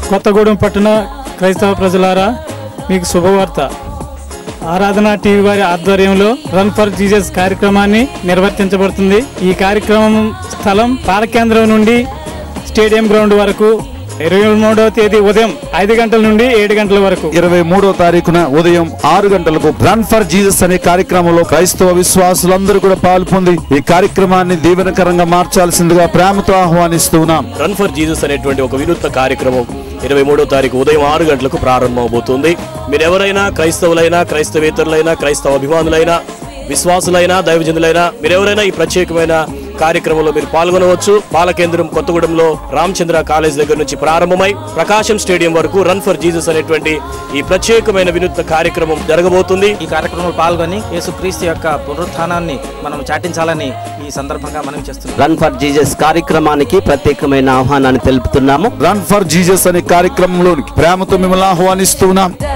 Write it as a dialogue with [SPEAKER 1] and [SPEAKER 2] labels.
[SPEAKER 1] కొత్తగూడెం పట్టణ క్రైస్తవ ప్రజలారా మీకు శుభవార్త ఆరాధన టీవీ వారి ఆధ్వర్యంలో రన్ ఫర్ జీసస్ కార్యక్రమాన్ని నిర్వర్తించబడుతుంది ఈ కార్యక్రమం స్థలం పాలకేంద్రం నుండి స్టేడియం గ్రౌండ్ వరకు ఇరవై మూడవ తేదీ ఉదయం ఐదు గంటల నుండి ఏడు గంటల వరకు
[SPEAKER 2] ఇరవై మూడో తారీఖున ఉదయం ఆరు గంటలకు రన్ ఫర్ జీసస్ అనే కార్యక్రమంలో క్రైస్తవ విశ్వాసులందరూ కూడా పాల్పొంది ఈ కార్యక్రమాన్ని దీవెనకరంగా మార్చాల్సిందిగా ప్రేమతో ఆహ్వానిస్తున్నాం
[SPEAKER 3] రన్ ఫర్ జీసస్ అనేటువంటి ఒక వినూత్న కార్యక్రమం ఇరవై మూడో తారీఖు ఉదయం ఆరు గంటలకు ప్రారంభమవుతుంది మీరు ఎవరైనా క్రైస్తవులైనా క్రైస్తవేతరులైనా క్రైస్తవ అభిమానులైనా విశ్వాసులైనా దైవజనులైనా మీరెవరైనా ఈ ప్రత్యేకమైన కార్యక్రమంలో మీరు పాల్గొనవచ్చు పాలకేంద్రం కొత్తగూడెంలో రామచంద్ర కాలేజ్ దగ్గర నుంచి ప్రారంభమై ప్రకాశం స్టేడియం వరకు రన్ ఫర్ జీసస్ అనేటువంటి ఈ ప్రత్యేకమైన వినూత్న కార్యక్రమం జరగబోతుంది
[SPEAKER 4] ఈ కార్యక్రమంలో పాల్గొని యేసుక్రీస్తు యొక్క పునరుత్థానాన్ని మనం చాటించాలని ఈ సందర్భంగా మనం చేస్తున్నాం
[SPEAKER 5] రన్ ఫర్ జీసస్ కార్యక్రమానికి ప్రత్యేకమైన ఆహ్వానాన్ని తెలుపుతున్నాము
[SPEAKER 2] రన్ ఫర్ జీసస్ అనే కార్యక్రమంలోనికి ప్రేమతో మిమ్మల్ని ఆహ్వానిస్తున్నాం